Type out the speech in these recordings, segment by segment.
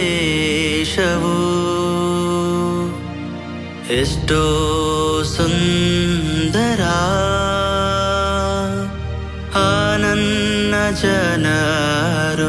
ದೇಶವು ಎಷ್ಟೋ ಸುಂದರ ಆ ನನ್ನ ಜನರು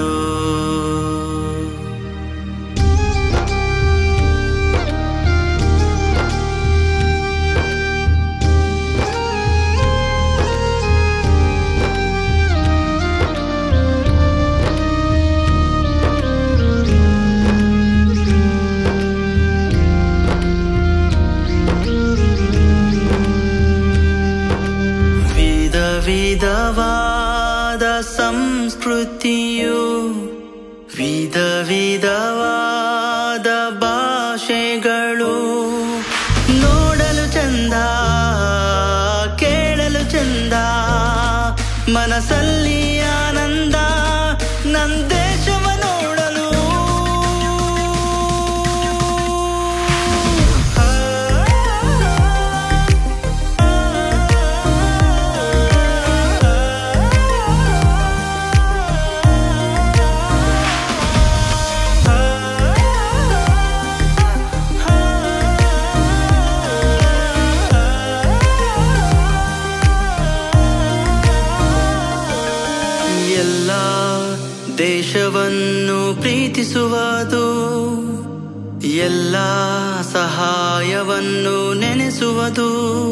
ವಿಧ ವಿಧವಾದ ಸಂಸ್ಕೃತಿಯು ವಿಧ ವಿಧವಾದ ಭಾಷೆಗಳು ನೋಡಲು ಚಂದ ಕೇಳಲು ಚಂದ ಮನಸ್ಸಲ್ಲಿ ಆನಂದ ನನ್ನ ದೇಶವ ನೋಡಲು ಎಲ್ಲ ದೇಶವನ್ನು ಪ್ರೀತಿಸುವುದು ಎಲ್ಲ ಸಹಾಯವನ್ನು ನೆನೆಸುವುದು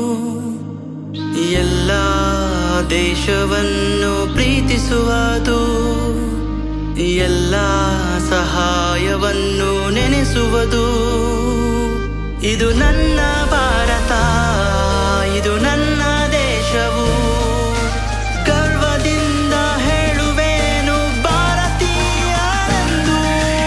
ಎಲ್ಲ ದೇಶವನ್ನು ಪ್ರೀತಿಸುವುದು ಎಲ್ಲ ಸಹಾಯವನ್ನು ನೆನೆಸುವುದು ಇದು ನನ್ನ ಭಾರತ ಇದು ನನ್ನ ದೇಶವು ಗರ್ವದಿಂದ ಹೇಳುವೇನು ಭಾರತೀಯರೆಂದು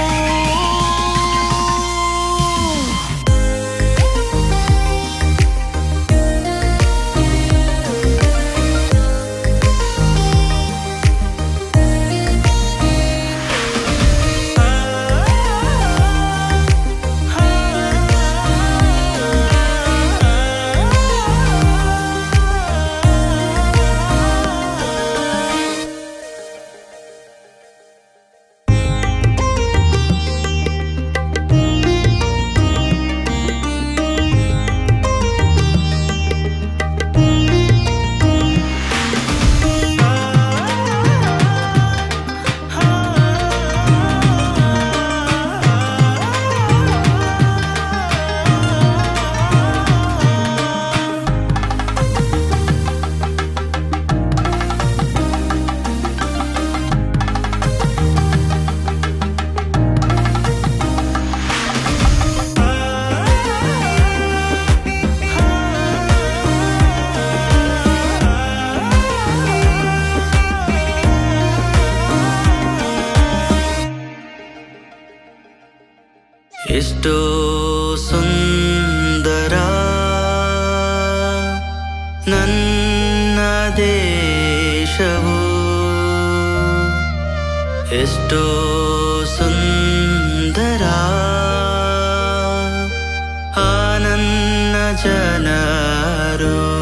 ಎಷ್ಟೋ ಸುಂದರ ನನ್ನ ದೇಶವು ಎಷ್ಟೋ ಸುಂದರ ಆ ನನ್ನ ಜನರು